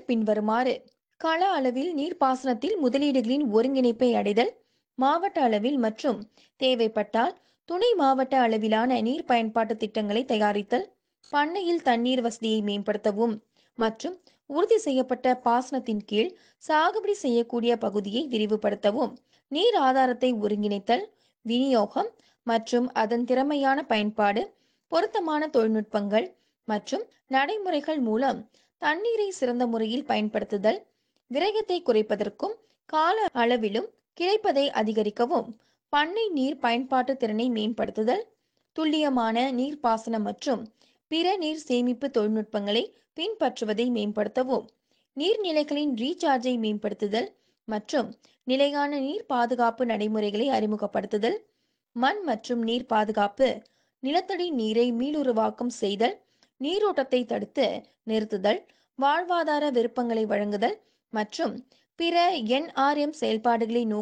பின்வருமாறு கள அளவில் நீர்ப்பாசனத்தில் முதலீடுகளின் ஒருங்கிணைப்பை அடைதல் மாவட்ட அளவில் மற்றும் தேவைப்பட்டால் துணை மாவட்ட அளவிலான நீர் பயன்பாட்டு திட்டங்களை தயாரித்தல் பண்ணையில் தண்ணீர் வசதியை மேம்படுத்தவும் மற்றும் உறுதி செய்யப்பட்ட பாசனத்தின் கீழ் சாகுபடி செய்யக்கூடிய பகுதியை விரிவுபடுத்தவும் நீர் ஆதாரத்தை ஒருங்கிணைத்தல் விநியோகம் மற்றும் அதன் திறமையான பயன்பாடு பொருத்தமான தொழில்நுட்பங்கள் மற்றும் நடைமுறைகள் மூலம் தண்ணீரை சிறந்த முறையில் பயன்படுத்துதல் விரயத்தை குறைப்பதற்கும் கால அளவிலும் கிடைப்பதை அதிகரிக்கவும் பண்ணை நீர் பயன்பாட்டு திறனை மேம்படுத்துதல் துல்லியமான நீர்ப்பாசனம் மற்றும் பிற நீர் சேமிப்பு தொழில்நுட்பங்களை பின்பற்றுவதை மேம்படுத்தவும் நீர்நிலைகளின் ரீசார்ஜை மேம்படுத்துதல் மற்றும் நிலையான நீர் பாதுகாப்பு நடைமுறைகளை அறிமுகப்படுத்துதல் மண் மற்றும் நீர் பாதுகாப்பு நிலத்தடி நீரை மீளுருவாக்கம் செய்தல் நீரோட்டத்தை தடுத்து நிறுத்துதல் வாழ்வாதார விருப்பங்களை வழங்குதல் மற்றும் பிற என்ஆர்எம் செயல்பாடுகளை நோக்கி